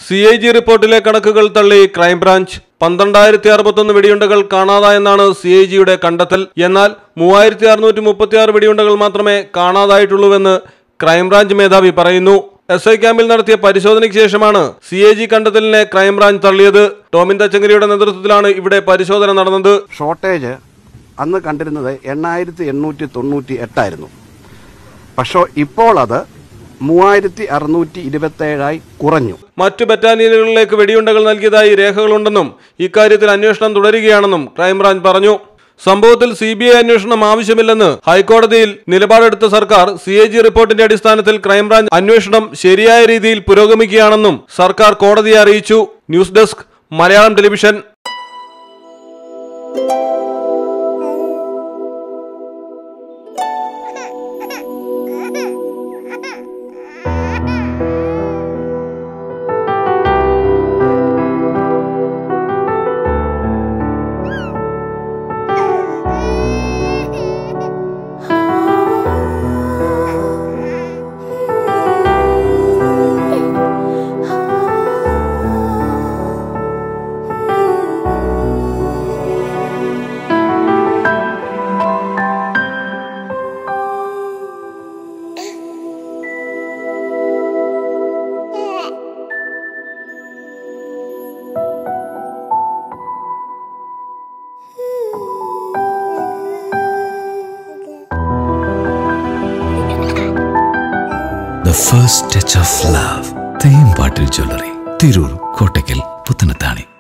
C I G റിപ്പോർട്ടിലെ കണക്കുകൾ തള്ളി ക്രൈംബ്രാഞ്ച് പന്ത്രണ്ടായിരത്തി അറുപത്തൊന്ന് വെടിയുണ്ടകൾ കാണാതായെന്നാണ് സി ഐ ജിയുടെ കണ്ടെത്തൽ എന്നാൽ മൂവായിരത്തി അറുന്നൂറ്റി മുപ്പത്തിയാറ് വെടിയുണ്ടകൾ മാത്രമേ കാണാതായിട്ടുള്ളൂവെന്ന് ക്രൈംബ്രാഞ്ച് മേധാവി പറയുന്നു എസ് ഐ ക്യാമ്പിൽ നടത്തിയ പരിശോധനയ്ക്ക് ശേഷമാണ് സി എ ജി കണ്ടെത്തലിനെ ക്രൈംബ്രാഞ്ച് തള്ളിയത് ടോമിൻ തച്ചങ്കരിയുടെ നേതൃത്വത്തിലാണ് ഇവിടെ പരിശോധന നടന്നത് ഷോർട്ടേജ് അന്ന് കണ്ടിരുന്നത് എണ്ണായിരത്തി എണ്ണൂറ്റി തൊണ്ണൂറ്റി എട്ടായിരുന്നു പക്ഷേ ഇപ്പോൾ അത് മൂവായിരത്തി അറുന്നൂറ്റി ഇരുപത്തേഴായി കുറഞ്ഞു മറ്റു ബറ്റാലിയനുകളിലേക്ക് വെടിയുണ്ടകൾ നൽകിയതായി രേഖകളുണ്ടെന്നും ഇക്കാര്യത്തിൽ അന്വേഷണം തുടരുകയാണെന്നും ക്രൈംബ്രാഞ്ച് പറഞ്ഞു സംഭവത്തിൽ സി ബി ഐ അന്വേഷണം ആവശ്യമില്ലെന്ന് ഹൈക്കോടതിയിൽ നിലപാടെടുത്ത സർക്കാർ സി എ ജി റിപ്പോർട്ടിന്റെ അടിസ്ഥാനത്തിൽ ക്രൈംബ്രാഞ്ച് അന്വേഷണം ശരിയായ രീതിയിൽ പുരോഗമിക്കുകയാണെന്നും സർക്കാർ കോടതിയെ അറിയിച്ചു news desk Malayalam television The first touch of love. Thembattil jewellery Tirur Kottakkal Puthanathani